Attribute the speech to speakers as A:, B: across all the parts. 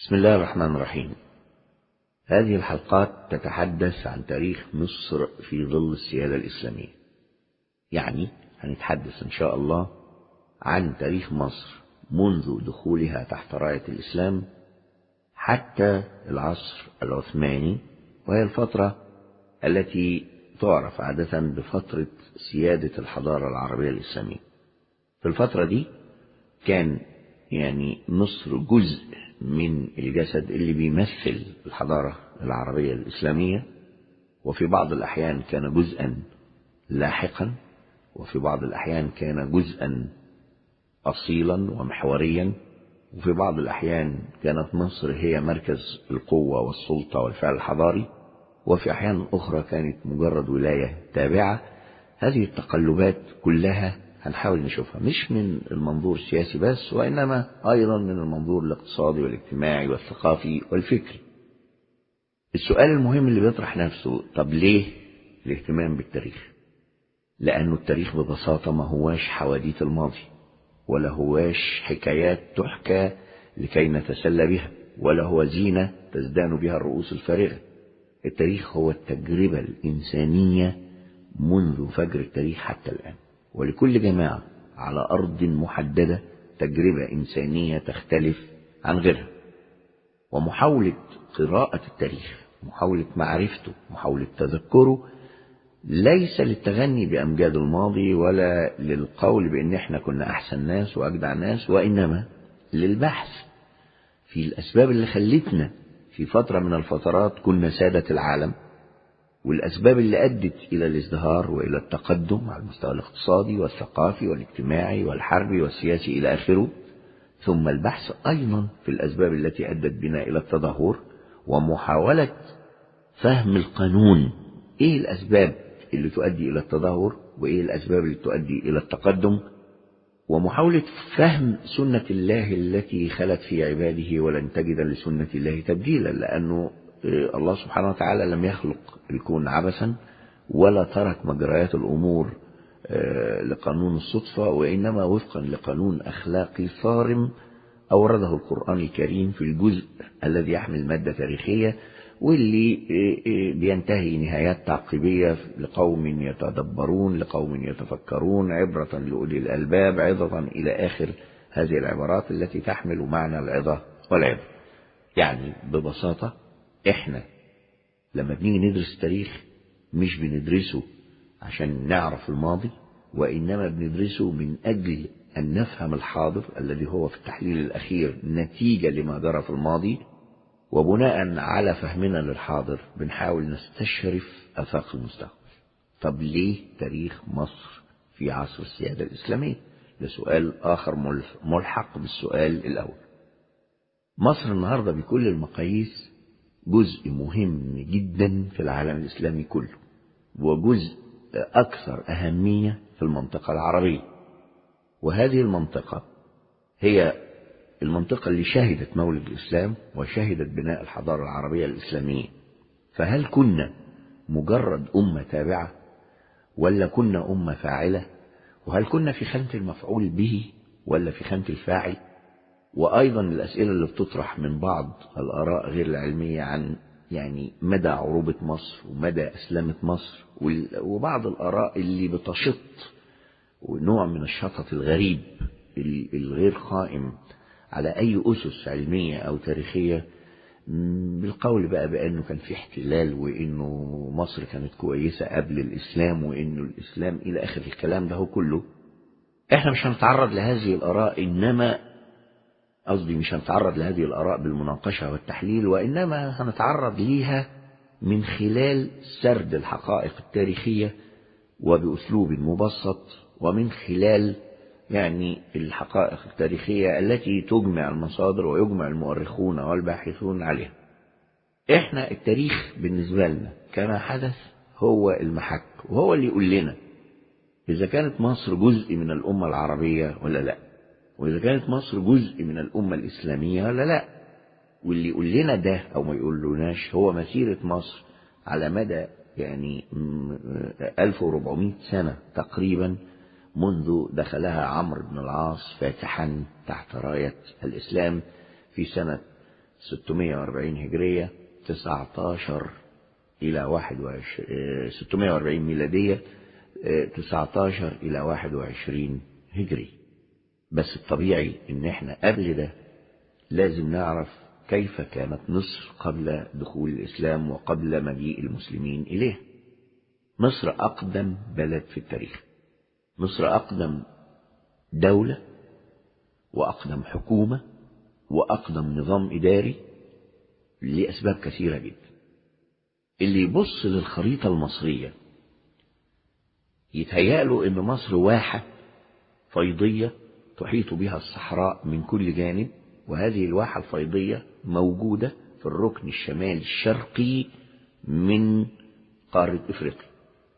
A: بسم الله الرحمن الرحيم هذه الحلقات تتحدث عن تاريخ مصر في ظل السيادة الإسلامية يعني هنتحدث إن شاء الله عن تاريخ مصر منذ دخولها تحت راية الإسلام حتى العصر العثماني وهي الفترة التي تعرف عادة بفترة سيادة الحضارة العربية الإسلامية في الفترة دي كان يعني مصر جزء من الجسد اللي بيمثل الحضارة العربية الإسلامية وفي بعض الأحيان كان جزءا لاحقا وفي بعض الأحيان كان جزءا أصيلا ومحوريا وفي بعض الأحيان كانت مصر هي مركز القوة والسلطة والفعل الحضاري وفي أحيان أخرى كانت مجرد ولاية تابعة هذه التقلبات كلها هنحاول نشوفها مش من المنظور السياسي بس وإنما أيضا من المنظور الاقتصادي والاجتماعي والثقافي والفكري السؤال المهم اللي بيطرح نفسه طب ليه الاهتمام بالتاريخ لأنه التاريخ ببساطة ما هواش حواديت الماضي ولا هواش حكايات تحكى لكي نتسلى بها ولا هو زينة تزدان بها الرؤوس الفارغة التاريخ هو التجربة الإنسانية منذ فجر التاريخ حتى الآن ولكل جماعة على أرض محددة تجربة إنسانية تختلف عن غيرها ومحاولة قراءة التاريخ محاولة معرفته محاولة تذكره ليس للتغني بأمجاد الماضي ولا للقول بأن احنا كنا أحسن ناس وأجدع ناس وإنما للبحث في الأسباب اللي خلتنا في فترة من الفترات كنا سادة العالم والأسباب اللي أدت إلى الازدهار وإلى التقدم على المستوى الاقتصادي والثقافي والاجتماعي والحربي والسياسي إلى آخره ثم البحث أيضا في الأسباب التي أدت بنا إلى التدهور ومحاولة فهم القانون إيه الأسباب اللي تؤدي إلى التدهور وإيه الأسباب اللي تؤدي إلى التقدم ومحاولة فهم سنة الله التي خلت في عباده ولن تجد لسنة الله تبديلا لأنه الله سبحانه وتعالى لم يخلق الكون عبثا ولا ترك مجريات الأمور لقانون الصدفة وإنما وفقا لقانون أخلاقي صارم أورده القرآن الكريم في الجزء الذي يحمل مادة تاريخية واللي بينتهي نهايات تعقيبية لقوم يتدبرون لقوم يتفكرون عبرة لأولي الألباب عظة إلى آخر هذه العبارات التي تحمل معنى العظة والعبر يعني ببساطة احنا لما بنيجي ندرس التاريخ مش بندرسه عشان نعرف الماضي وإنما بندرسه من أجل أن نفهم الحاضر الذي هو في التحليل الأخير نتيجة لما جرى في الماضي وبناء على فهمنا للحاضر بنحاول نستشرف آفاق المستقبل طب ليه تاريخ مصر في عصر السيادة الإسلامية ده سؤال آخر ملحق بالسؤال الأول مصر النهاردة بكل المقاييس جزء مهم جدا في العالم الإسلامي كله وجزء أكثر أهمية في المنطقة العربية وهذه المنطقة هي المنطقة اللي شهدت مولد الإسلام وشهدت بناء الحضارة العربية الإسلامية فهل كنا مجرد أمة تابعة ولا كنا أمة فاعلة وهل كنا في خانة المفعول به ولا في خانة الفاعل وأيضا الأسئلة اللي بتطرح من بعض الآراء غير العلمية عن يعني مدى عروبة مصر ومدى أسلامة مصر وبعض الآراء اللي بتشط ونوع من الشطط الغريب الغير قائم على أي أسس علمية أو تاريخية بالقول بقى بأنه كان في احتلال وإنه مصر كانت كويسة قبل الإسلام وإنه الإسلام إلى آخر الكلام ده كله إحنا مش هنتعرض لهذه الآراء إنما قصدي مش هنتعرض لهذه الآراء بالمناقشة والتحليل وإنما هنتعرض ليها من خلال سرد الحقائق التاريخية وبأسلوب مبسط ومن خلال يعني الحقائق التاريخية التي تجمع المصادر ويجمع المؤرخون والباحثون عليها احنا التاريخ بالنسبة لنا كما حدث هو المحك وهو اللي يقول لنا إذا كانت مصر جزء من الأمة العربية ولا لا وإذا كانت مصر جزء من الأمة الإسلامية ولا لا واللي يقول لنا ده أو ما يقولوناش هو مسيرة مصر على مدى يعني 1400 سنة تقريبا منذ دخلها عمرو بن العاص فاتحا تحت راية الإسلام في سنة 640 هجرية 19 إلى 21 640 ميلادية 19 إلى 21 هجري بس الطبيعي إن إحنا قبل ده لازم نعرف كيف كانت مصر قبل دخول الإسلام وقبل مجيء المسلمين إليه مصر أقدم بلد في التاريخ مصر أقدم دولة وأقدم حكومة وأقدم نظام إداري لأسباب كثيرة جدا اللي يبص للخريطة المصرية يتهيأله أن مصر واحة فيضية تحيط بها الصحراء من كل جانب وهذه الواحة الفيضية موجودة في الركن الشمالي الشرقي من قارة إفريقيا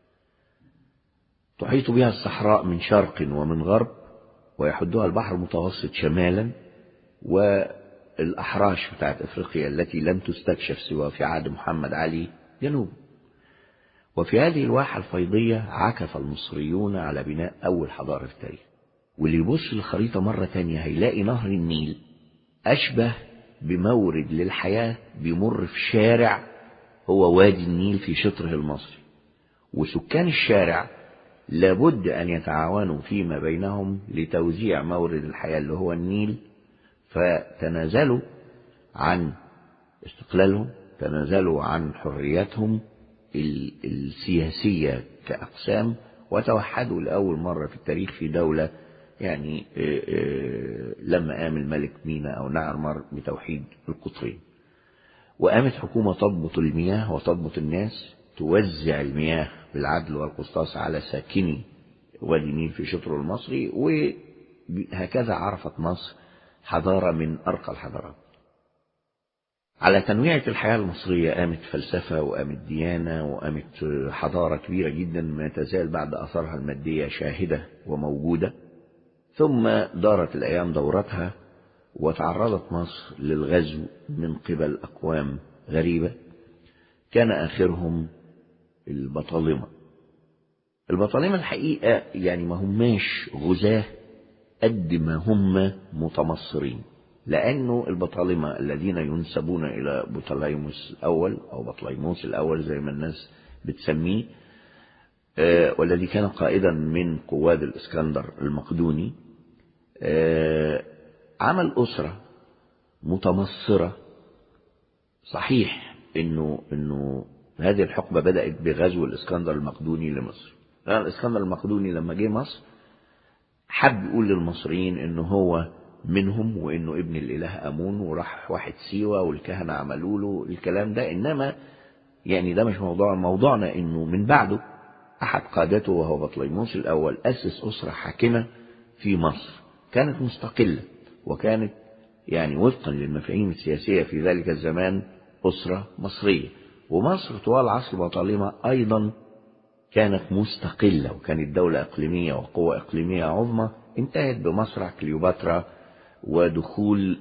A: تحيط بها الصحراء من شرق ومن غرب ويحدها البحر المتوسط شمالا والأحراش بتاعت إفريقيا التي لم تستكشف سوى في عهد محمد علي جنوب وفي هذه الواحة الفيضية عكف المصريون على بناء أول حضارة في التاريخ واللي يبص للخريطة مرة تانية هيلاقي نهر النيل أشبه بمورد للحياة بيمر في شارع هو وادي النيل في شطره المصري وسكان الشارع لابد أن يتعاونوا فيما بينهم لتوزيع مورد الحياة اللي هو النيل فتنازلوا عن استقلالهم تنازلوا عن حرياتهم السياسية كأقسام وتوحدوا لأول مرة في التاريخ في دولة يعني لما قام الملك مينا أو نعرمر بتوحيد القطرين وقامت حكومة تضبط المياه وتضبط الناس توزع المياه بالعدل والقسطاس على ساكني وادي النيل في شطر المصري وهكذا عرفت مصر حضارة من أرقى الحضارات على تنويعة الحياة المصرية قامت فلسفة وقامت ديانة وقامت حضارة كبيرة جدا ما تزال بعد أثرها المادية شاهدة وموجودة ثم دارت الأيام دورتها وتعرضت مصر للغزو من قبل أقوام غريبة كان آخرهم البطالمة البطالمة الحقيقة يعني ما هماش غزاة قد ما هم متمصرين لأنه البطالمة الذين ينسبون إلى بطليموس الأول أو بطليموس الأول زي ما الناس بتسميه والذي كان قائدا من قواد الإسكندر المقدوني عمل أسرة متمصرة صحيح إنه إنه هذه الحقبة بدأت بغزو الإسكندر المقدوني لمصر لأن الإسكندر المقدوني لما جه مصر حب يقول للمصريين إنه هو منهم وإنه ابن الإله أمون وراح واحد سيوة والكهنة عملوا له الكلام ده إنما يعني ده مش موضوع موضوعنا إنه من بعده أحد قادته وهو بطليموس الأول أسس أسرة حاكمة في مصر كانت مستقلة وكانت يعني وفقا للمفاهيم السياسية في ذلك الزمان أسرة مصرية ومصر طوال عصر بطالمة أيضا كانت مستقلة وكانت دولة إقليمية وقوة إقليمية عظمى انتهت بمصرع كليوباترا ودخول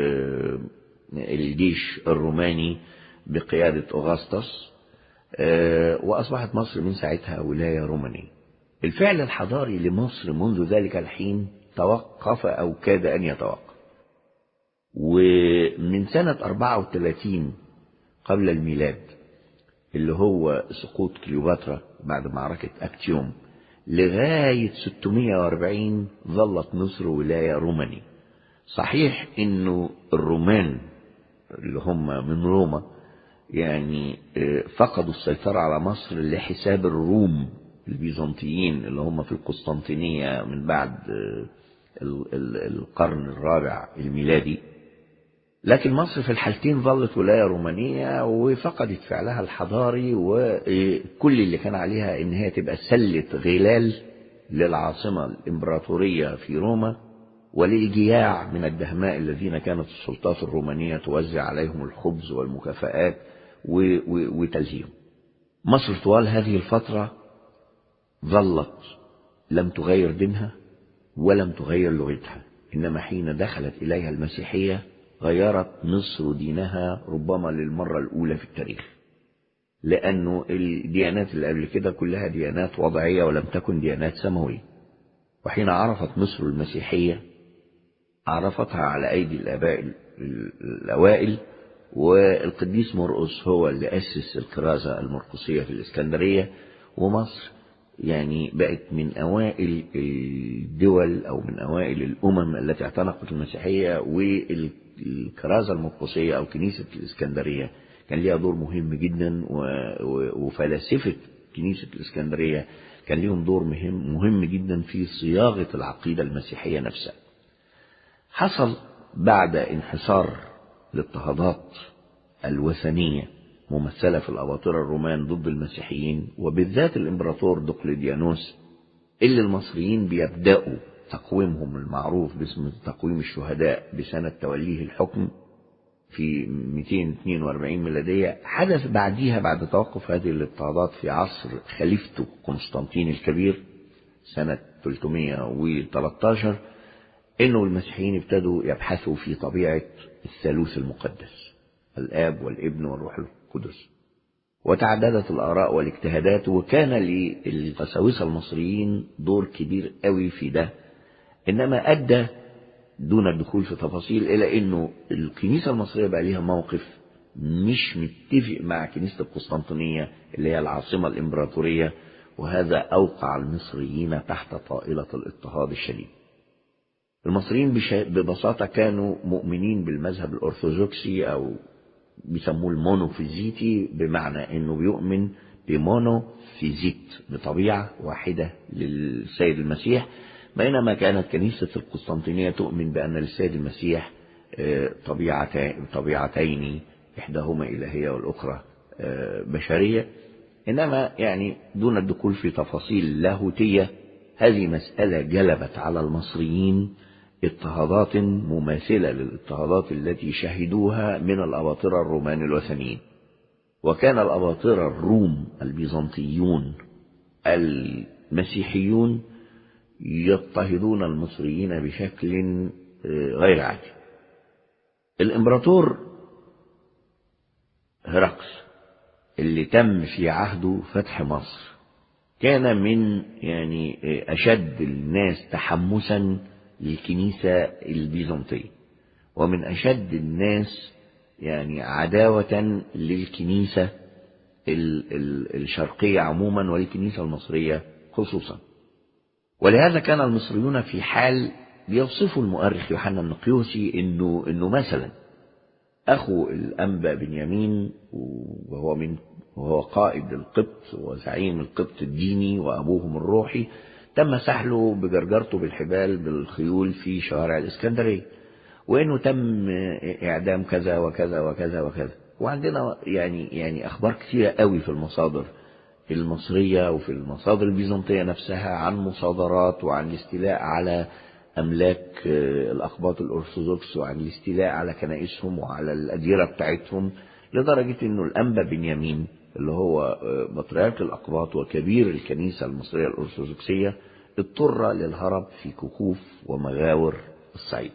A: الجيش الروماني بقيادة أغسطس وأصبحت مصر من ساعتها ولاية رومانية الفعل الحضاري لمصر منذ ذلك الحين توقف أو كاد أن يتوقف ومن سنة 34 قبل الميلاد اللي هو سقوط كليوباترا بعد معركة أكتيوم لغاية 640 ظلت مصر ولاية روماني صحيح انه الرومان اللي هم من روما يعني فقدوا السيطرة على مصر لحساب الروم البيزنطيين اللي هم في القسطنطينية من بعد القرن الرابع الميلادي لكن مصر في الحالتين ظلت ولاية رومانية وفقدت فعلها الحضاري وكل اللي كان عليها ان هي تبقى سلة غلال للعاصمة الامبراطورية في روما وللجياع من الدهماء الذين كانت السلطات الرومانية توزع عليهم الخبز والمكافآت وتلهيهم مصر طوال هذه الفترة ظلت لم تغير دينها ولم تغير لغتها إنما حين دخلت إليها المسيحية غيرت مصر دينها ربما للمرة الأولى في التاريخ لأنه الديانات اللي قبل كده كلها ديانات وضعية ولم تكن ديانات سماوية وحين عرفت مصر المسيحية عرفتها على أيدي الآباء الأوائل والقديس مرقس هو اللي أسس الكرازة المرقسية في الإسكندرية ومصر يعني بقت من أوائل الدول أو من أوائل الأمم التي اعتنقت المسيحية والكرازة المرقسية أو كنيسة الإسكندرية كان ليها دور مهم جدا وفلاسفة كنيسة الإسكندرية كان ليهم دور مهم, مهم جدا في صياغة العقيدة المسيحية نفسها حصل بعد انحصار الاضطهادات الوثنية ممثلة في الأباطرة الرومان ضد المسيحيين وبالذات الإمبراطور دقلديانوس اللي المصريين بيبدأوا تقويمهم المعروف باسم تقويم الشهداء بسنة توليه الحكم في 242 ميلادية حدث بعديها بعد توقف هذه الاضطهادات في عصر خليفته قسطنطين الكبير سنة 313 انه المسيحيين ابتدوا يبحثوا في طبيعة الثالوث المقدس الاب والابن والروح القدس وتعددت الآراء والاجتهادات وكان للقساوسة المصريين دور كبير قوي في ده إنما أدى دون الدخول في تفاصيل إلى أنه الكنيسة المصرية بقى ليها موقف مش متفق مع كنيسة القسطنطينية اللي هي العاصمة الإمبراطورية وهذا أوقع المصريين تحت طائلة الاضطهاد الشديد المصريين ببساطة كانوا مؤمنين بالمذهب الأرثوذكسي أو بيسموه المونوفيزيتي بمعنى أنه بيؤمن بمونوفيزيت بطبيعة واحدة للسيد المسيح بينما كانت كنيسة القسطنطينية تؤمن بأن للسيد المسيح طبيعتين إحداهما إلهية والأخرى بشرية إنما يعني دون الدخول في تفاصيل لاهوتية هذه مسألة جلبت على المصريين اضطهادات مماثلة للاضطهادات التي شهدوها من الأباطرة الرومان الوثنيين وكان الأباطرة الروم البيزنطيون المسيحيون يضطهدون المصريين بشكل غير عادي الامبراطور هرقس اللي تم في عهده فتح مصر كان من يعني أشد الناس تحمسا للكنيسة البيزنطية ومن أشد الناس يعني عداوة للكنيسة الشرقية عموما والكنيسة المصرية خصوصا ولهذا كان المصريون في حال بيوصفوا المؤرخ يوحنا النقيوسي انه انه مثلا اخو الانبا بنيامين وهو من وهو قائد القبط وزعيم القبط الديني وابوهم الروحي تم سحله بجرجرته بالحبال بالخيول في شوارع الاسكندريه وانه تم اعدام كذا وكذا وكذا وكذا وعندنا يعني يعني اخبار كثيره قوي في المصادر المصرية وفي المصادر البيزنطية نفسها عن مصادرات وعن الاستيلاء على أملاك الأقباط الأرثوذكس وعن الاستيلاء على كنائسهم وعلى الأديرة بتاعتهم لدرجة أنه الأنبا بنيامين اللي هو بطريرك الأقباط وكبير الكنيسة المصرية الأرثوذكسية اضطر للهرب في كهوف ومغاور الصعيد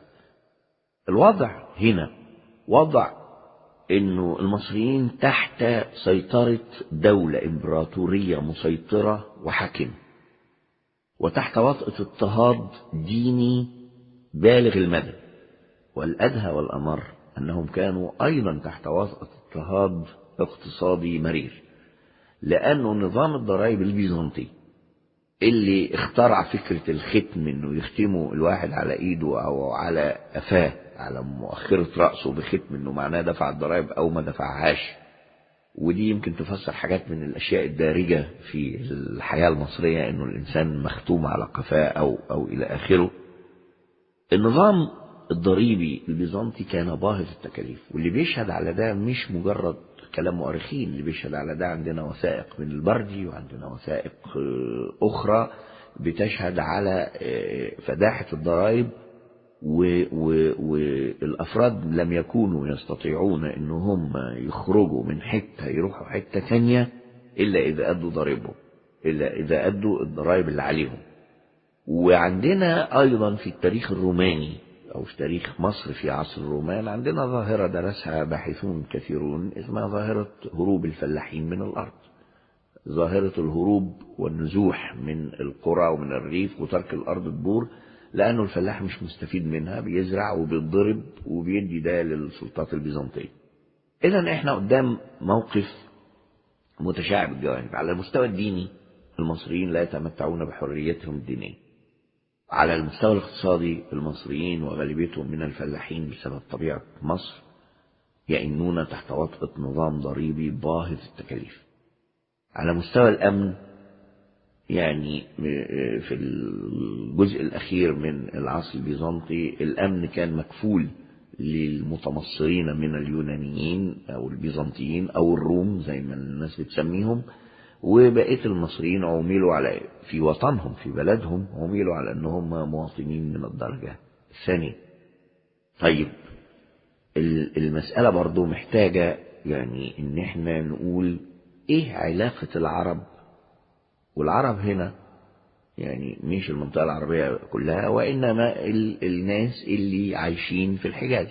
A: الوضع هنا وضع انه المصريين تحت سيطرة دولة امبراطورية مسيطرة وحاكمة وتحت وطأة اضطهاد ديني بالغ المدى والأدهى والأمر أنهم كانوا أيضا تحت وطأة اضطهاد اقتصادي مرير لأنه نظام الضرائب البيزنطي اللي اخترع فكرة الختم انه يختموا الواحد على ايده او على قفاه على مؤخرة رأسه بختم انه معناه دفع الضرائب او ما دفعهاش ودي يمكن تفسر حاجات من الاشياء الدارجة في الحياة المصرية انه الانسان مختوم على قفاه او او الى اخره النظام الضريبي البيزنطي كان باهظ التكاليف واللي بيشهد على ده مش مجرد كلام مؤرخين اللي بيشهد على ده عندنا وثائق من البردي وعندنا وثائق أخرى بتشهد على فداحة الضرائب والأفراد لم يكونوا يستطيعون أن هم يخرجوا من حتة يروحوا حتة تانية إلا إذا أدوا ضريبهم إلا إذا أدوا الضرائب اللي عليهم وعندنا أيضا في التاريخ الروماني أو في تاريخ مصر في عصر الرومان عندنا ظاهرة درسها باحثون كثيرون اسمها ظاهرة هروب الفلاحين من الأرض ظاهرة الهروب والنزوح من القرى ومن الريف وترك الأرض تبور لأنه الفلاح مش مستفيد منها بيزرع وبيتضرب وبيدي ده للسلطات البيزنطية إذا إحنا قدام موقف متشعب الجوانب على المستوى الديني المصريين لا يتمتعون بحريتهم الدينية على المستوى الاقتصادي المصريين وغالبيتهم من الفلاحين بسبب طبيعة مصر يئنون تحت وطأة نظام ضريبي باهظ التكاليف على مستوى الأمن يعني في الجزء الأخير من العصر البيزنطي الأمن كان مكفول للمتمصرين من اليونانيين أو البيزنطيين أو الروم زي ما الناس بتسميهم وبقية المصريين عملوا على في وطنهم في بلدهم عملوا على أنهم مواطنين من الدرجة الثانية طيب المسألة برضو محتاجة يعني ان احنا نقول ايه علاقة العرب والعرب هنا يعني مش المنطقة العربية كلها وإنما الناس اللي عايشين في الحجاز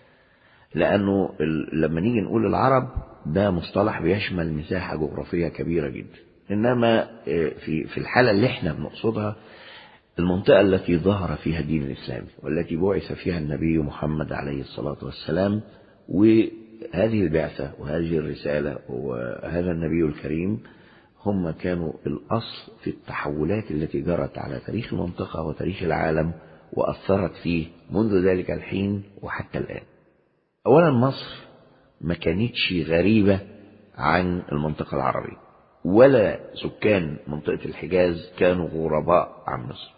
A: لأنه لما نيجي نقول العرب ده مصطلح بيشمل مساحة جغرافية كبيرة جدا إنما في في الحالة اللي احنا بنقصدها المنطقة التي ظهر فيها الدين الإسلامي والتي بعث فيها النبي محمد عليه الصلاة والسلام وهذه البعثة وهذه الرسالة وهذا النبي الكريم هم كانوا الأصل في التحولات التي جرت على تاريخ المنطقة وتاريخ العالم وأثرت فيه منذ ذلك الحين وحتى الآن أولا مصر ما كانتش غريبة عن المنطقة العربية ولا سكان منطقة الحجاز كانوا غرباء عن مصر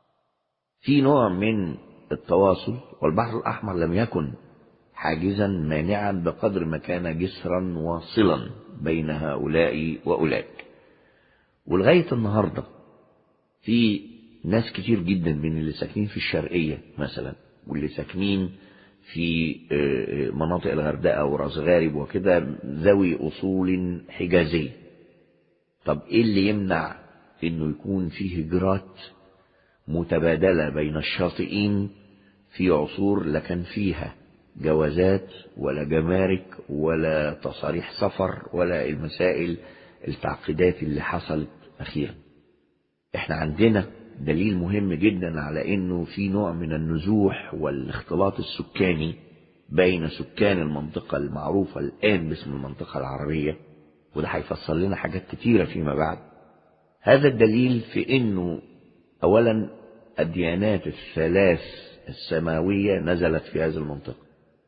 A: في نوع من التواصل والبحر الأحمر لم يكن حاجزا مانعا بقدر ما كان جسرا واصلا بين هؤلاء وأولئك ولغاية النهاردة في ناس كتير جدا من اللي ساكنين في الشرقية مثلا واللي ساكنين في مناطق الغردقة وراس غارب وكده ذوي أصول حجازية طب إيه اللي يمنع إنه يكون في هجرات متبادلة بين الشاطئين في عصور لا كان فيها جوازات ولا جمارك ولا تصاريح سفر ولا المسائل التعقيدات اللي حصلت أخيرا احنا عندنا دليل مهم جدا على انه في نوع من النزوح والاختلاط السكاني بين سكان المنطقة المعروفة الآن باسم المنطقة العربية وده هيفسر لنا حاجات كتيرة فيما بعد هذا الدليل في انه اولا الديانات الثلاث السماوية نزلت في هذه المنطقة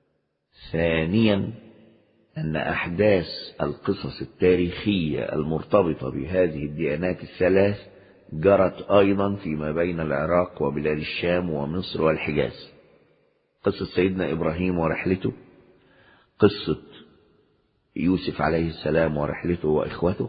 A: ثانيا أن أحداث القصص التاريخية المرتبطة بهذه الديانات الثلاث جرت أيضا فيما بين العراق وبلاد الشام ومصر والحجاز قصة سيدنا إبراهيم ورحلته قصة يوسف عليه السلام ورحلته وإخوته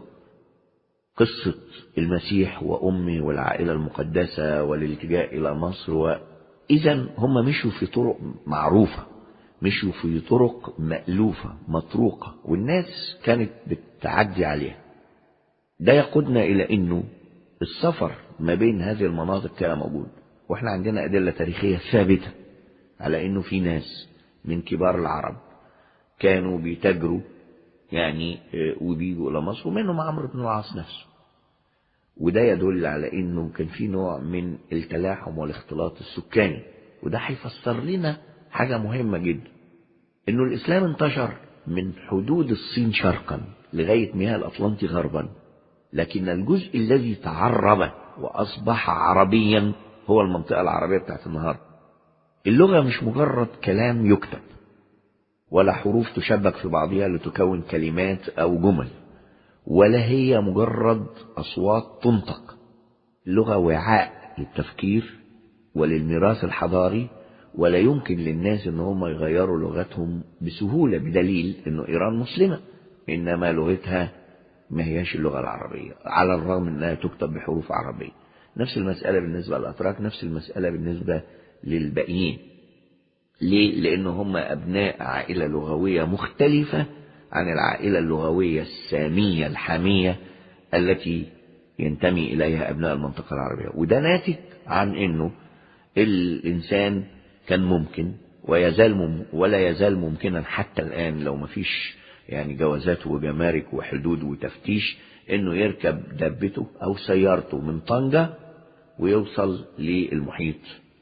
A: قصة المسيح وأمه والعائلة المقدسة والالتجاء إلى مصر وإذا هم مشوا في طرق معروفة مشوا في طرق مألوفة مطروقة والناس كانت بتعدي عليها ده يقودنا إلى أنه السفر ما بين هذه المناطق كان موجود واحنا عندنا أدلة تاريخية ثابتة على أنه في ناس من كبار العرب كانوا بيتاجروا يعني وبيجوا إلى مصر ومنهم عمرو بن العاص نفسه وده يدل على أنه كان في نوع من التلاحم والاختلاط السكاني وده هيفسر لنا حاجة مهمة جدا انه الاسلام انتشر من حدود الصين شرقا لغاية مياه الاطلنطي غربا لكن الجزء الذي تعرب واصبح عربيا هو المنطقة العربية بتاعت النهاردة اللغة مش مجرد كلام يكتب ولا حروف تشبك في بعضها لتكون كلمات او جمل ولا هي مجرد اصوات تنطق اللغة وعاء للتفكير وللميراث الحضاري ولا يمكن للناس ان هم يغيروا لغتهم بسهولة بدليل انه ايران مسلمة انما لغتها ما هياش اللغة العربية على الرغم انها تكتب بحروف عربية نفس المسألة بالنسبة للأتراك نفس المسألة بالنسبة للباقيين ليه؟ لأن هم أبناء عائلة لغوية مختلفة عن العائلة اللغوية السامية الحامية التي ينتمي إليها أبناء المنطقة العربية وده ناتج عن أنه الإنسان كان ممكن ويزال مم ولا يزال ممكنا حتى الآن لو ما فيش يعني جوازات وجمارك وحدود وتفتيش انه يركب دابته او سيارته من طنجة ويوصل للمحيط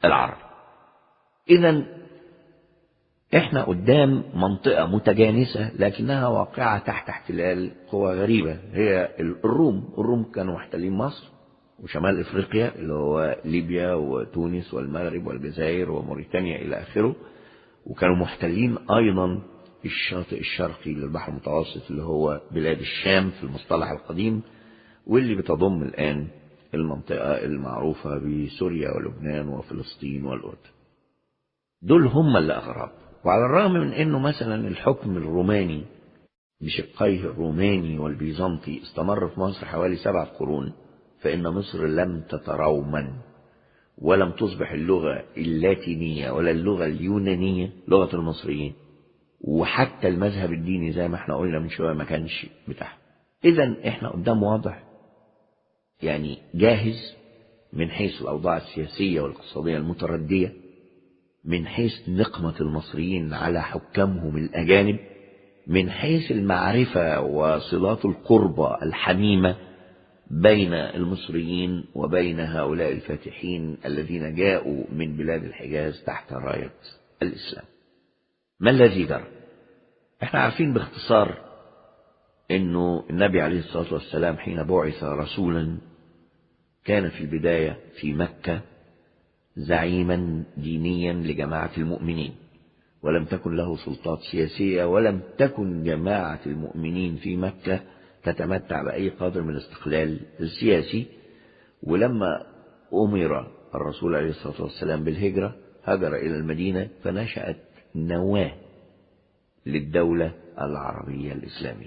A: العربي إذا إحنا قدام منطقة متجانسة لكنها واقعة تحت احتلال قوى غريبة هي الروم الروم كانوا محتلين مصر وشمال إفريقيا اللي هو ليبيا وتونس والمغرب والجزائر وموريتانيا إلى آخره وكانوا محتلين أيضا الشاطئ الشرقي للبحر المتوسط اللي هو بلاد الشام في المصطلح القديم واللي بتضم الآن المنطقة المعروفة بسوريا ولبنان وفلسطين والأردن دول هم اللي أغراب وعلى الرغم من أنه مثلا الحكم الروماني بشقيه الروماني والبيزنطي استمر في مصر حوالي سبع قرون فإن مصر لم تترومن ولم تصبح اللغة اللاتينية ولا اللغة اليونانية لغة المصريين وحتى المذهب الديني زي ما احنا قلنا من شوية ما كانش بتاعها إذا احنا قدام واضح يعني جاهز من حيث الأوضاع السياسية والاقتصادية المتردية من حيث نقمة المصريين على حكامهم الأجانب من حيث المعرفة وصلات القربة الحميمة بين المصريين وبين هؤلاء الفاتحين الذين جاءوا من بلاد الحجاز تحت راية الإسلام ما الذي جرى احنا عارفين باختصار انه النبي عليه الصلاة والسلام حين بعث رسولا كان في البداية في مكة زعيما دينيا لجماعة المؤمنين ولم تكن له سلطات سياسية ولم تكن جماعة المؤمنين في مكة تتمتع بأي قدر من الاستقلال السياسي ولما أمر الرسول عليه الصلاة والسلام بالهجرة هجر إلى المدينة فنشأت نواة للدولة العربية الإسلامية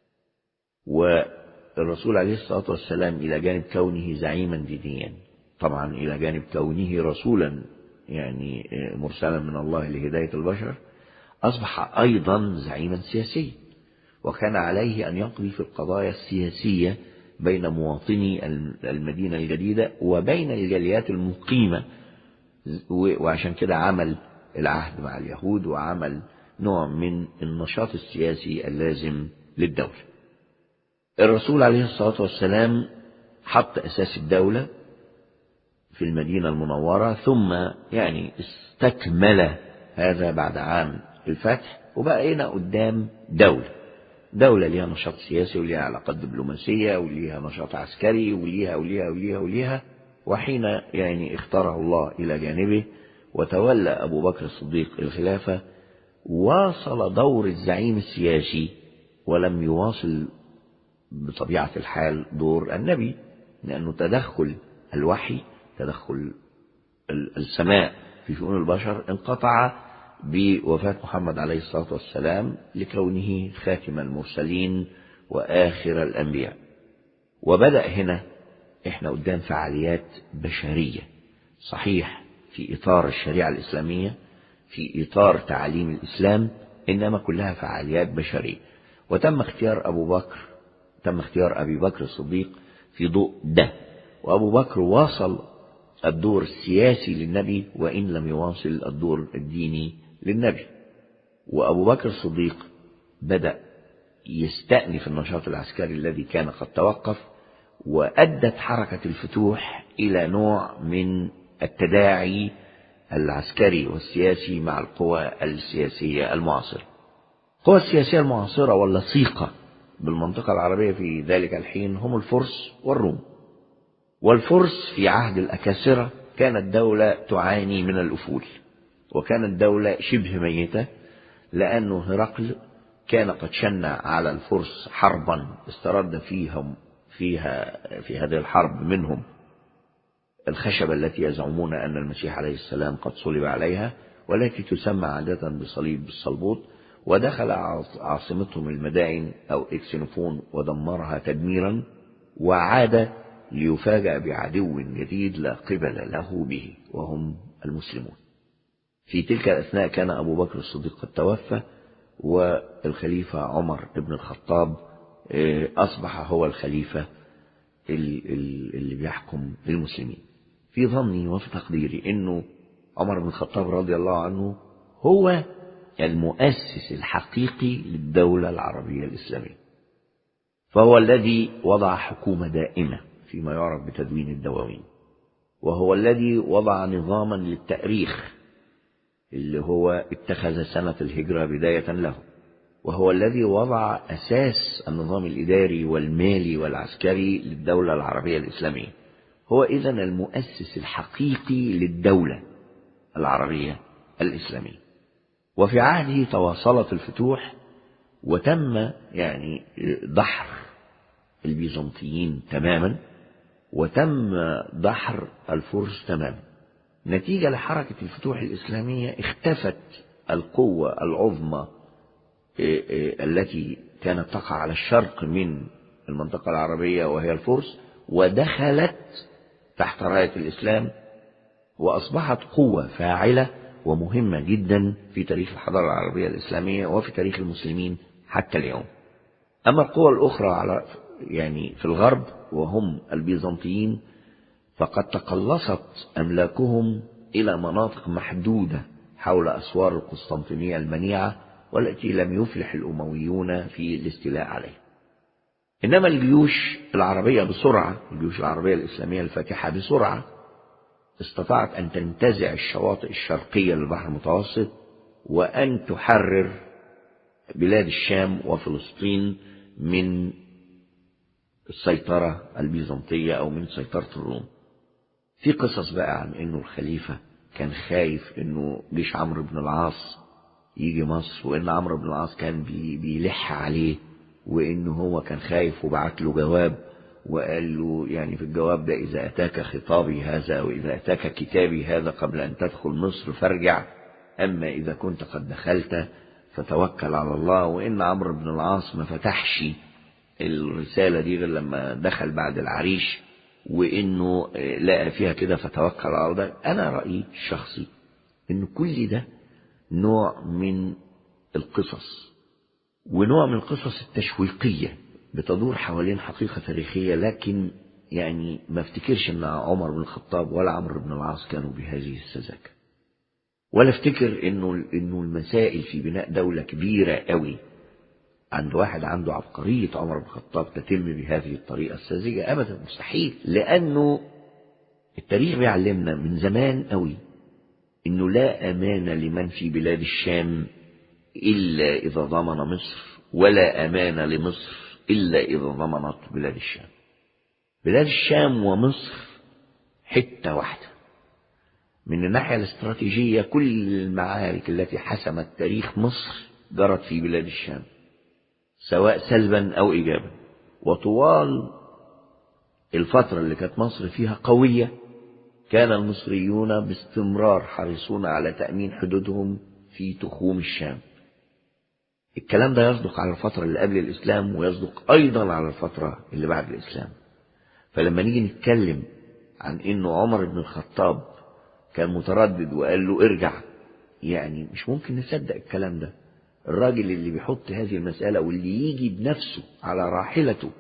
A: والرسول عليه الصلاة والسلام إلى جانب كونه زعيما دينيا طبعا إلى جانب كونه رسولا يعني مرسلا من الله لهداية البشر أصبح أيضا زعيما سياسيا وكان عليه أن يقضي في القضايا السياسية بين مواطني المدينة الجديدة وبين الجاليات المقيمة وعشان كده عمل العهد مع اليهود وعمل نوع من النشاط السياسي اللازم للدولة الرسول عليه الصلاة والسلام حط أساس الدولة في المدينة المنورة ثم يعني استكمل هذا بعد عام الفتح وبقينا قدام دولة دولة ليها نشاط سياسي وليها علاقات دبلوماسية وليها نشاط عسكري وليها وليها وليها وليها وحين يعني اختاره الله إلى جانبه وتولى أبو بكر الصديق الخلافة واصل دور الزعيم السياسي ولم يواصل بطبيعة الحال دور النبي لأنه تدخل الوحي تدخل السماء في شؤون البشر انقطع بوفاة محمد عليه الصلاة والسلام لكونه خاتم المرسلين وآخر الأنبياء وبدأ هنا احنا قدام فعاليات بشرية صحيح في إطار الشريعة الإسلامية في إطار تعاليم الإسلام إنما كلها فعاليات بشرية وتم اختيار أبو بكر تم اختيار أبي بكر الصديق في ضوء ده وأبو بكر واصل الدور السياسي للنبي وإن لم يواصل الدور الديني للنبي وأبو بكر الصديق بدأ يستأنف النشاط العسكري الذي كان قد توقف وأدت حركة الفتوح إلى نوع من التداعي العسكري والسياسي مع القوى السياسية المعاصرة القوى السياسية المعاصرة واللصيقة بالمنطقة العربية في ذلك الحين هم الفرس والروم والفرس في عهد الأكاسرة كانت دولة تعاني من الأفول وكانت دولة شبه ميتة لأنه هرقل كان قد شنع على الفرس حربا استرد فيهم فيها في هذه الحرب منهم الخشبة التي يزعمون أن المسيح عليه السلام قد صلب عليها والتي تسمى عادة بصليب الصلبوط ودخل عاصمتهم المدائن أو إكسنفون ودمرها تدميرا وعاد ليفاجأ بعدو جديد لا قبل له به وهم المسلمون في تلك الأثناء كان أبو بكر الصديق قد توفى والخليفة عمر بن الخطاب أصبح هو الخليفة اللي بيحكم المسلمين في ظني وفي تقديري أنه عمر بن الخطاب رضي الله عنه هو المؤسس الحقيقي للدولة العربية الإسلامية فهو الذي وضع حكومة دائمة فيما يعرف بتدوين الدواوين وهو الذي وضع نظاما للتأريخ اللي هو اتخذ سنة الهجرة بداية له وهو الذي وضع أساس النظام الإداري والمالي والعسكري للدولة العربية الإسلامية هو إذن المؤسس الحقيقي للدولة العربية الإسلامية وفي عهده تواصلت الفتوح وتم يعني دحر البيزنطيين تماما وتم دحر الفرس تماما نتيجة لحركة الفتوح الإسلامية اختفت القوة العظمى التي كانت تقع على الشرق من المنطقة العربية وهي الفرس ودخلت تحت راية الإسلام وأصبحت قوة فاعلة ومهمة جدا في تاريخ الحضارة العربية الإسلامية وفي تاريخ المسلمين حتى اليوم أما القوى الأخرى على يعني في الغرب وهم البيزنطيين فقد تقلصت أملاكهم إلى مناطق محدودة حول أسوار القسطنطينية المنيعة والتي لم يفلح الأمويون في الاستيلاء عليها إنما الجيوش العربية بسرعة الجيوش العربية الإسلامية الفاتحة بسرعة استطاعت أن تنتزع الشواطئ الشرقية للبحر المتوسط وأن تحرر بلاد الشام وفلسطين من السيطرة البيزنطية أو من سيطرة الروم في قصص بقى عن انه الخليفة كان خايف انه جيش عمرو بن العاص يجي مصر وان عمرو بن العاص كان بي بيلح عليه وانه هو كان خايف وبعت له جواب وقال له يعني في الجواب ده اذا اتاك خطابي هذا او اذا اتاك كتابي هذا قبل ان تدخل مصر فارجع اما اذا كنت قد دخلت فتوكل على الله وان عمرو بن العاص ما فتحش الرسالة دي غير لما دخل بعد العريش وانه لقى فيها كده فتوكل على الله انا رايي الشخصي ان كل ده نوع من القصص ونوع من القصص التشويقيه بتدور حوالين حقيقه تاريخيه لكن يعني ما افتكرش ان عمر بن الخطاب ولا عمرو بن العاص كانوا بهذه السذاجه ولا افتكر انه انه المسائل في بناء دوله كبيره قوي عند واحد عنده عبقرية عمر بن الخطاب تتم بهذه الطريقة الساذجة أبدا مستحيل لأنه التاريخ بيعلمنا من زمان قوي إنه لا أمان لمن في بلاد الشام إلا إذا ضمن مصر ولا أمان لمصر إلا إذا ضمنت بلاد الشام بلاد الشام ومصر حتة واحدة من الناحية الاستراتيجية كل المعارك التي حسمت تاريخ مصر جرت في بلاد الشام سواء سلبا أو إيجابا وطوال الفترة اللي كانت مصر فيها قوية كان المصريون باستمرار حريصون على تأمين حدودهم في تخوم الشام الكلام ده يصدق على الفترة اللي قبل الإسلام ويصدق أيضا على الفترة اللي بعد الإسلام فلما نيجي نتكلم عن إنه عمر بن الخطاب كان متردد وقال له ارجع يعني مش ممكن نصدق الكلام ده الراجل اللي بيحط هذه المسألة واللي يجي بنفسه على راحلته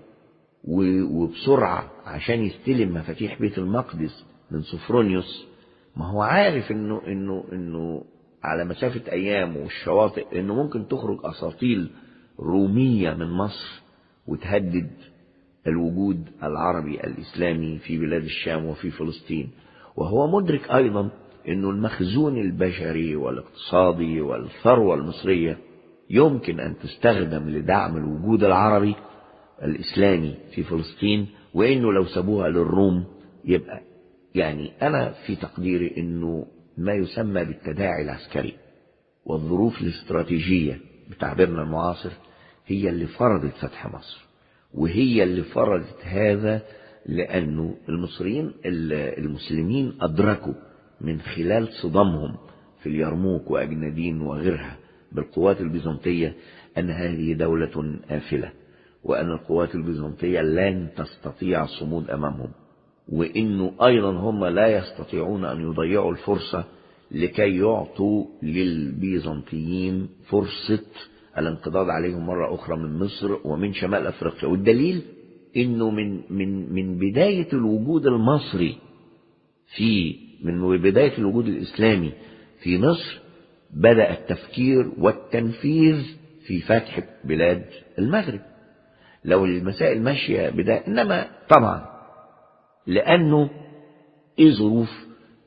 A: وبسرعة عشان يستلم مفاتيح بيت المقدس من سفرونيوس ما هو عارف انه انه انه على مسافة ايام والشواطئ انه ممكن تخرج اساطيل رومية من مصر وتهدد الوجود العربي الاسلامي في بلاد الشام وفي فلسطين وهو مدرك ايضا انه المخزون البشري والاقتصادي والثروة المصرية يمكن أن تستخدم لدعم الوجود العربي الإسلامي في فلسطين وإنه لو سابوها للروم يبقى يعني أنا في تقديري إنه ما يسمى بالتداعي العسكري والظروف الاستراتيجية بتعبيرنا المعاصر هي اللي فرضت فتح مصر وهي اللي فرضت هذا لأنه المصريين المسلمين أدركوا من خلال صدامهم في اليرموك وأجنادين وغيرها بالقوات البيزنطية أن هذه دولة آفلة وأن القوات البيزنطية لن تستطيع الصمود أمامهم وإنه أيضا هم لا يستطيعون أن يضيعوا الفرصة لكي يعطوا للبيزنطيين فرصة الانقضاض عليهم مرة أخرى من مصر ومن شمال أفريقيا والدليل إنه من من من بداية الوجود المصري في من بداية الوجود الإسلامي في مصر بدأ التفكير والتنفيذ في فتح بلاد المغرب لو المسائل ماشية بداية إنما طبعا لأنه ايه ظروف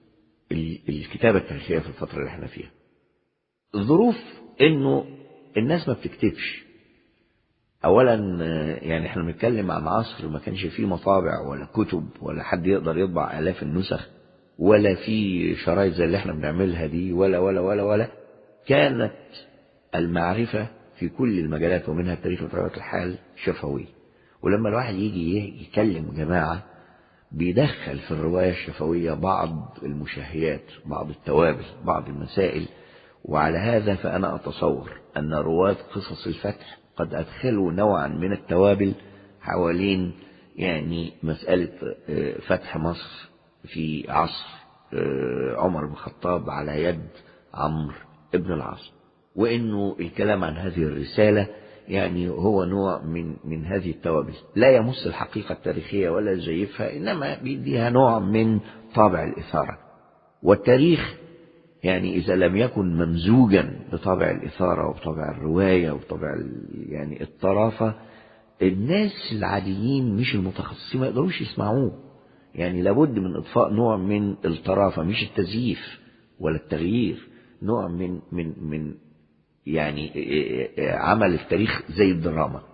A: الكتابة التاريخية في الفترة اللي احنا فيها الظروف انه الناس ما بتكتبش اولا يعني احنا بنتكلم عن عصر ما كانش فيه مطابع ولا كتب ولا حد يقدر يطبع الاف النسخ ولا في شرايط زي اللي احنا بنعملها دي ولا ولا ولا ولا كانت المعرفة في كل المجالات ومنها التاريخ وطبيعة الحال شفوي ولما الواحد يجي يكلم جماعة بيدخل في الرواية الشفوية بعض المشاهيات بعض التوابل بعض المسائل وعلى هذا فأنا أتصور أن رواة قصص الفتح قد أدخلوا نوعا من التوابل حوالين يعني مسألة فتح مصر في عصر عمر بن الخطاب على يد عمرو ابن العاص وإنه الكلام عن هذه الرسالة يعني هو نوع من من هذه التوابل لا يمس الحقيقة التاريخية ولا يزيفها إنما بيديها نوع من طابع الإثارة والتاريخ يعني إذا لم يكن ممزوجا بطابع الإثارة وبطابع الرواية وبطابع يعني الطرافة الناس العاديين مش المتخصصين ما يقدروش يسمعوه يعني لابد من إضفاء نوع من الطرافة مش التزييف ولا التغيير نوع من من من يعني عمل التاريخ زي الدراما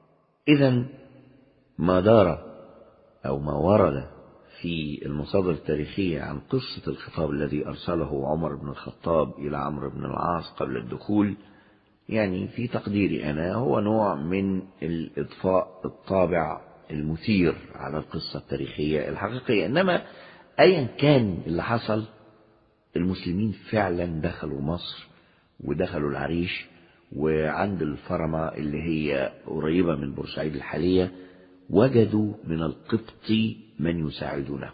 A: إذا ما دار أو ما ورد في المصادر التاريخية عن قصة الخطاب الذي أرسله عمر بن الخطاب إلى عمرو بن العاص قبل الدخول يعني في تقديري أنا هو نوع من الإضفاء الطابع المثير على القصة التاريخية الحقيقية إنما أيا كان اللي حصل المسلمين فعلا دخلوا مصر ودخلوا العريش وعند الفرمة اللي هي قريبة من بورسعيد الحالية وجدوا من القبط من يساعدونه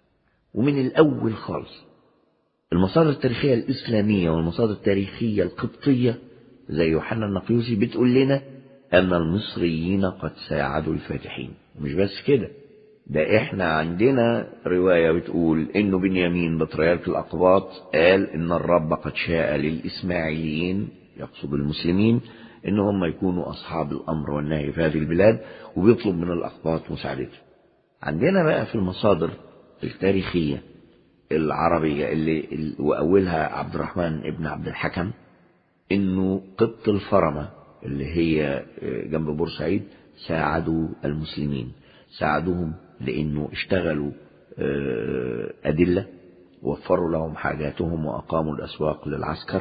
A: ومن الأول خالص المصادر التاريخية الإسلامية والمصادر التاريخية القبطية زي يوحنا النقيوسي بتقول لنا أن المصريين قد ساعدوا الفاتحين مش بس كده ده احنا عندنا رواية بتقول انه بنيامين بطريرك الأقباط قال ان الرب قد شاء للإسماعيليين يقصد المسلمين ان هم يكونوا أصحاب الأمر والنهي في هذه البلاد وبيطلب من الأقباط مساعدته عندنا بقى في المصادر التاريخية العربية اللي وأولها عبد الرحمن ابن عبد الحكم انه قبط الفرمة اللي هي جنب بورسعيد ساعدوا المسلمين ساعدوهم لانه اشتغلوا ادله وفروا لهم حاجاتهم واقاموا الاسواق للعسكر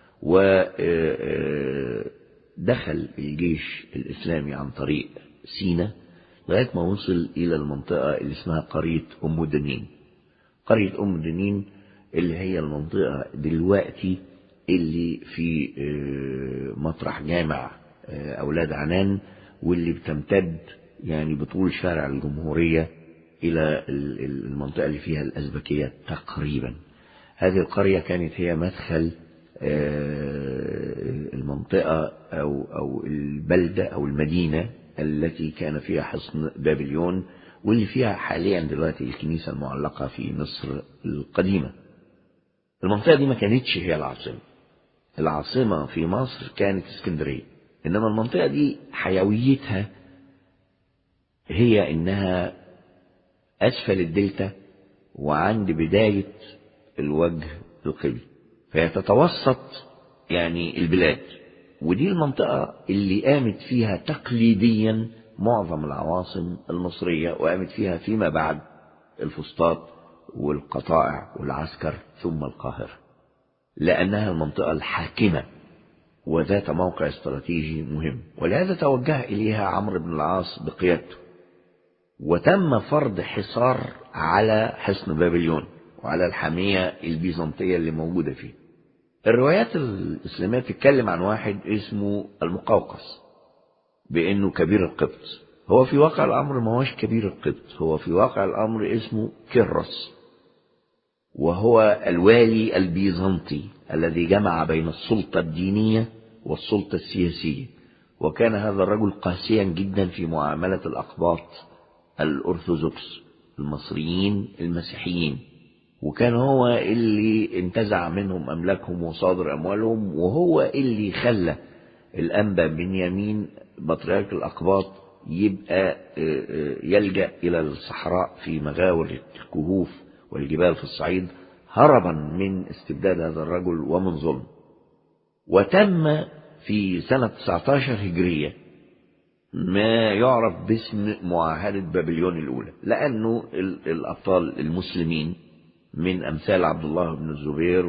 A: ودخل الجيش الاسلامي عن طريق سينا لغايه ما وصل الى المنطقه اللي اسمها قريه ام دنين قريه ام دنين اللي هي المنطقه دلوقتي اللي في مطرح جامع اولاد عنان واللي بتمتد يعني بطول شارع الجمهورية إلى المنطقة اللي فيها الأزبكية تقريبا هذه القرية كانت هي مدخل المنطقة أو, أو البلدة أو المدينة التي كان فيها حصن بابليون واللي فيها حاليا دلوقتي الكنيسة المعلقة في مصر القديمة المنطقة دي ما كانتش هي العاصمة العاصمة في مصر كانت اسكندرية إنما المنطقة دي حيويتها هي إنها أسفل الدلتا وعند بداية الوجه القبلي فهي تتوسط يعني البلاد ودي المنطقة اللي قامت فيها تقليديا معظم العواصم المصرية وقامت فيها فيما بعد الفسطاط والقطائع والعسكر ثم القاهرة لأنها المنطقة الحاكمة وذات موقع استراتيجي مهم ولهذا توجه إليها عمرو بن العاص بقيادته وتم فرض حصار على حصن بابليون وعلى الحامية البيزنطية اللي موجودة فيه الروايات الإسلامية تتكلم عن واحد اسمه المقوقس بأنه كبير القبط هو في واقع الأمر ما هوش كبير القبط هو في واقع الأمر اسمه كيروس وهو الوالي البيزنطي الذي جمع بين السلطة الدينية والسلطة السياسية وكان هذا الرجل قاسيا جدا في معاملة الأقباط الأرثوذكس المصريين المسيحيين وكان هو اللي انتزع منهم أملاكهم وصادر أموالهم وهو اللي خلى الأنبا بنيامين بطريرك الأقباط يبقى يلجأ إلى الصحراء في مغاور الكهوف والجبال في الصعيد هربا من استبداد هذا الرجل ومن ظلم وتم في سنة 19 هجرية ما يعرف باسم معاهدة بابليون الأولى لأنه الأبطال المسلمين من أمثال عبد الله بن الزبير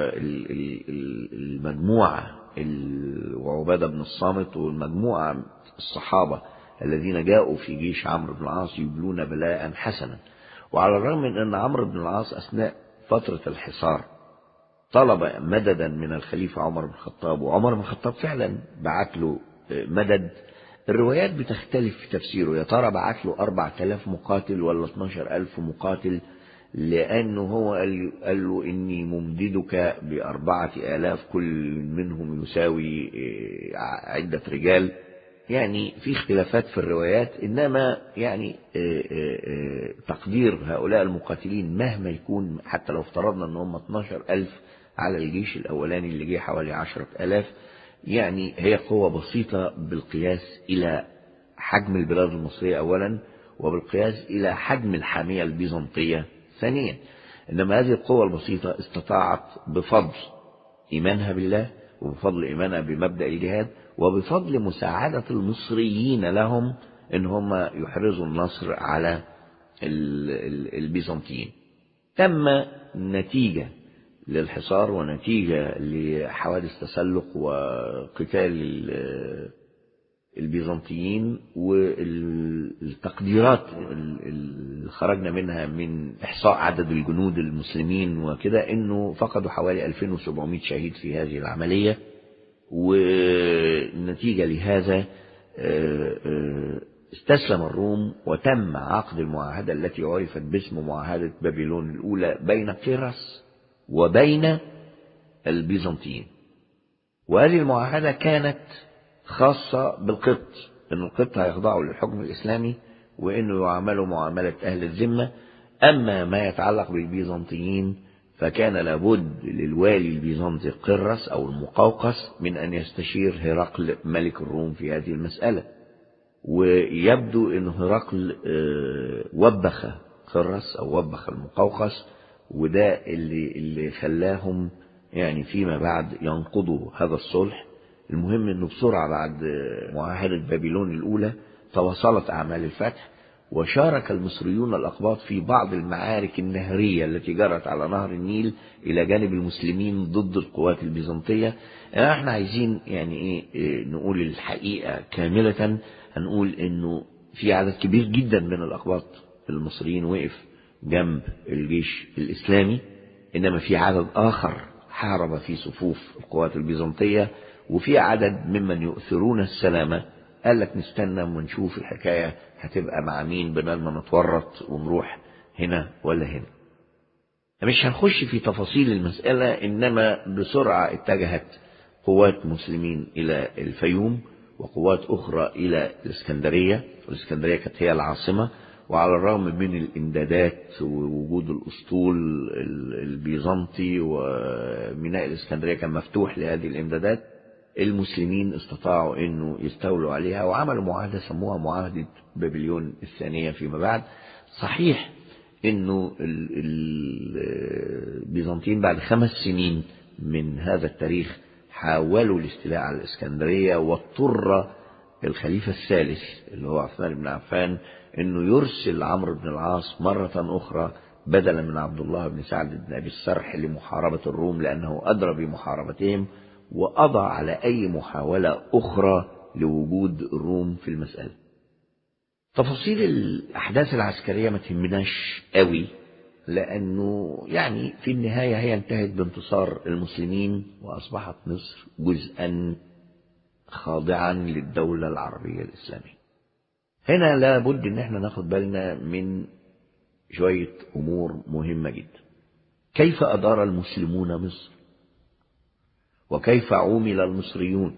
A: والمجموعة وعبادة بن الصامت والمجموعة الصحابة الذين جاءوا في جيش عمرو بن العاص يبلون بلاء حسنا وعلى الرغم من أن عمرو بن العاص أثناء فترة الحصار طلب مددا من الخليفة عمر بن الخطاب وعمر بن الخطاب فعلا بعت له مدد الروايات بتختلف في تفسيره يا ترى بعت له 4000 مقاتل ولا 12000 مقاتل لأنه هو قال له إني ممددك بأربعة آلاف كل منهم يساوي عدة رجال يعني في اختلافات في الروايات إنما يعني تقدير هؤلاء المقاتلين مهما يكون حتى لو افترضنا أن هم 12 ألف على الجيش الأولاني اللي جه حوالي عشرة ألاف يعني هي قوة بسيطة بالقياس إلى حجم البلاد المصرية أولا وبالقياس إلى حجم الحامية البيزنطية ثانيا إنما هذه القوة البسيطة استطاعت بفضل إيمانها بالله وبفضل إيمانها بمبدأ الجهاد وبفضل مساعدة المصريين لهم إن هم يحرزوا النصر على البيزنطيين تم نتيجة للحصار ونتيجة لحوادث تسلق وقتال البيزنطيين والتقديرات اللي خرجنا منها من إحصاء عدد الجنود المسلمين وكده إنه فقدوا حوالي 2700 شهيد في هذه العملية ونتيجة لهذا استسلم الروم وتم عقد المعاهدة التي عرفت باسم معاهدة بابلون الأولى بين قيرس وبين البيزنطيين وهذه المعاهدة كانت خاصة بالقبط أن القبط هيخضعوا للحكم الإسلامي وأنه يعاملوا معاملة أهل الذمة أما ما يتعلق بالبيزنطيين فكان لابد للوالي البيزنطي قرس أو المقوقس من أن يستشير هرقل ملك الروم في هذه المسألة ويبدو أن هرقل وبخ قرس أو وبخ المقوقس وده اللي, اللي خلاهم يعني فيما بعد ينقضوا هذا الصلح المهم انه بسرعة بعد معاهدة بابلون الاولى تواصلت اعمال الفتح وشارك المصريون الأقباط في بعض المعارك النهرية التي جرت على نهر النيل إلى جانب المسلمين ضد القوات البيزنطية احنا عايزين يعني ايه نقول الحقيقة كاملة هنقول انه في عدد كبير جدا من الأقباط المصريين وقف جنب الجيش الإسلامي إنما في عدد آخر حارب في صفوف القوات البيزنطية وفي عدد ممن يؤثرون السلامة قال لك نستنى ونشوف الحكاية هتبقى مع مين بدل ما نتورط ونروح هنا ولا هنا مش هنخش في تفاصيل المسألة إنما بسرعة اتجهت قوات مسلمين إلى الفيوم وقوات أخرى إلى الإسكندرية والإسكندرية كانت هي العاصمة وعلى الرغم من الإمدادات ووجود الأسطول البيزنطي وميناء الإسكندرية كان مفتوح لهذه الإمدادات المسلمين استطاعوا انه يستولوا عليها وعملوا معاهدة سموها معاهدة بابليون الثانية فيما بعد صحيح انه البيزنطيين بعد خمس سنين من هذا التاريخ حاولوا الاستيلاء على الاسكندرية واضطر الخليفة الثالث اللي هو عثمان بن عفان انه يرسل عمرو بن العاص مرة اخرى بدلا من عبد الله بن سعد بن ابي السرح لمحاربة الروم لانه ادرى بمحاربتهم وقضى على أي محاولة أخرى لوجود الروم في المسألة تفاصيل الأحداث العسكرية ما تهمناش قوي لأنه يعني في النهاية هي انتهت بانتصار المسلمين وأصبحت مصر جزءا خاضعا للدولة العربية الإسلامية هنا لابد ان احنا ناخد بالنا من شوية أمور مهمة جدا كيف أدار المسلمون مصر وكيف عومل المصريون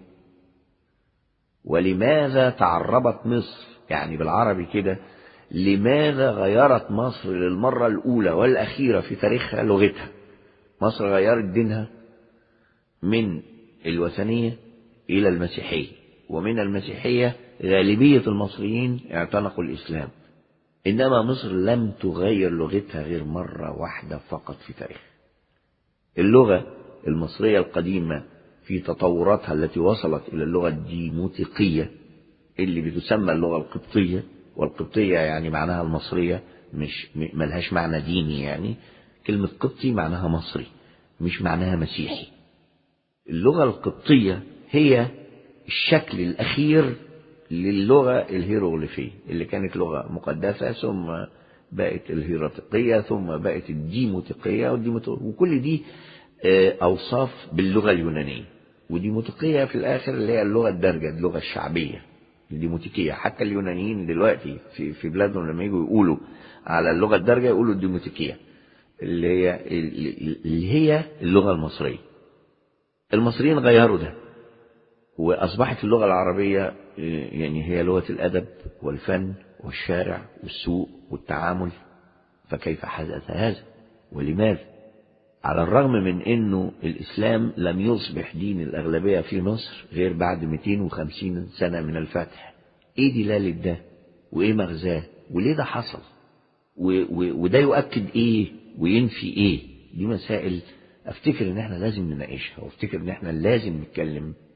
A: ولماذا تعربت مصر يعني بالعربي كده لماذا غيرت مصر للمرة الأولى والأخيرة في تاريخها لغتها مصر غيرت دينها من الوثنية إلى المسيحية ومن المسيحية غالبية المصريين اعتنقوا الإسلام إنما مصر لم تغير لغتها غير مرة واحدة فقط في تاريخها اللغة المصرية القديمة في تطوراتها التي وصلت إلى اللغة الديموتيقية اللي بتسمى اللغة القبطية والقبطية يعني معناها المصرية مش ملهاش معنى ديني يعني كلمة قبطي معناها مصري مش معناها مسيحي اللغة القبطية هي الشكل الأخير للغة الهيروغليفية اللي كانت لغة مقدسة ثم بقت الهيراتيقية ثم بقت الديموتيقية والديموتيقية وكل دي أوصاف باللغة اليونانية وديموتيقية في الآخر اللي هي اللغة الدارجة اللغة الشعبية الديموتيكية حتى اليونانيين دلوقتي في في بلادهم لما يجوا يقولوا على اللغة الدارجة يقولوا الديموتيكية اللي هي اللي هي اللغة المصرية المصريين غيروا ده وأصبحت اللغة العربية يعني هي لغة الأدب والفن والشارع والسوق والتعامل فكيف حدث هذا ولماذا على الرغم من أنه الإسلام لم يصبح دين الأغلبية في مصر غير بعد 250 سنة من الفتح إيه دلالة ده وإيه مغزاه وليه ده حصل وده يؤكد إيه وينفي إيه دي مسائل أفتكر إن إحنا لازم نناقشها وأفتكر إن إحنا لازم نتكلم